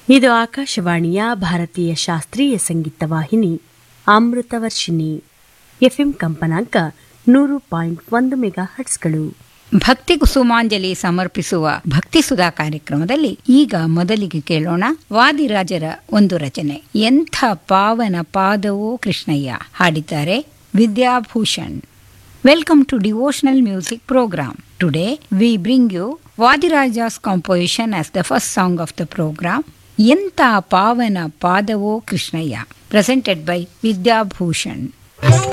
ಇದು ಆಕಾಶವಾಣಿಯ ಭಾರತೀಯ ಶಾಸ್ತ್ರೀಯ ಸಂಗೀತ ವಾಹಿನಿ ಅಮೃತವರ್ಷಿಣಿ ಎಫ್ಎಂ ಕಂಪನಾಂಕ ನೂರು ಪಾಯಿಂಟ್ ಒಂದು ಮೆಗಾ ಹಟ್ಸ್ಗಳು ಭಕ್ತಿ ಕುಸುಮಾಂಜಲಿ ಸಮರ್ಪಿಸುವ ಭಕ್ತಿ ಸುಧಾ ಕಾರ್ಯಕ್ರಮದಲ್ಲಿ ಈಗ ಮೊದಲಿಗೆ ಕೇಳೋಣ ವಾದಿರಾಜರ ಒಂದು ರಚನೆ ಎಂಥ ಪಾವನ ಪಾದವೋ ಕೃಷ್ಣಯ್ಯ ಹಾಡಿದ್ದಾರೆ Vidyabhushan welcome to devotional music programme today we bring you Vadiraja's composition as the first song of the programme ಎಂಥ ಪಾವನ ಪಾದವೋ ಕೃಷ್ಣಯ್ಯ ಪ್ರೆಸೆಂಟೆಡ್ ಬೈ ವಿದ್ಯಾಭೂಷಣ್